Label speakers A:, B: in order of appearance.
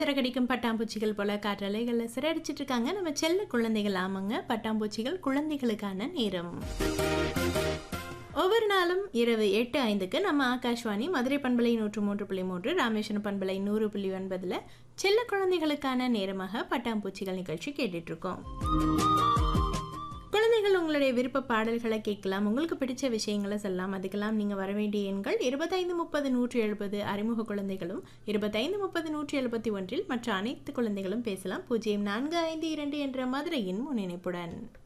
A: சிறகடிக்கும் பட்டாம்பூச்சிகள் போல காற்றலைகளில் சிறடிச்சிட்டு இருக்காங்க நம்ம செல்ல குழந்தைகள் ஆமாங்க பட்டாம்பூச்சிகள் குழந்தைகளுக்கான நேரம் ஒவ்வொரு நாளும் இரவு எட்டு ஐந்துக்கு நம்ம ஆகாஷ்வாணி மதுரை பண்பலை நூற்று மூன்று புள்ளி மூன்று ராமேஸ்வரம் பண்பலை நூறு புள்ளி ஒன்பதுல செல்ல குழந்தைகளுக்கான நேரமாக பட்டாம்பூச்சிகள் நிகழ்ச்சி கேட்டுட்டு இருக்கோம் குழந்தைகள் உங்களுடைய விருப்ப பாடல்களை கேட்கலாம் உங்களுக்கு பிடிச்ச விஷயங்களை சொல்லலாம் அதுக்கெல்லாம் நீங்கள் வர வேண்டிய எண்கள் இருபத்தைந்து முப்பது நூற்றி எழுபது அறிமுக குழந்தைகளும் இருபத்தைந்து முப்பது நூற்றி எழுபத்தி ஒன்றில் மற்ற அனைத்து குழந்தைகளும் பேசலாம் பூஜ்ஜியம் நான்கு ஐந்து இரண்டு என்ற மதுரையின் முன்னிணைப்புடன்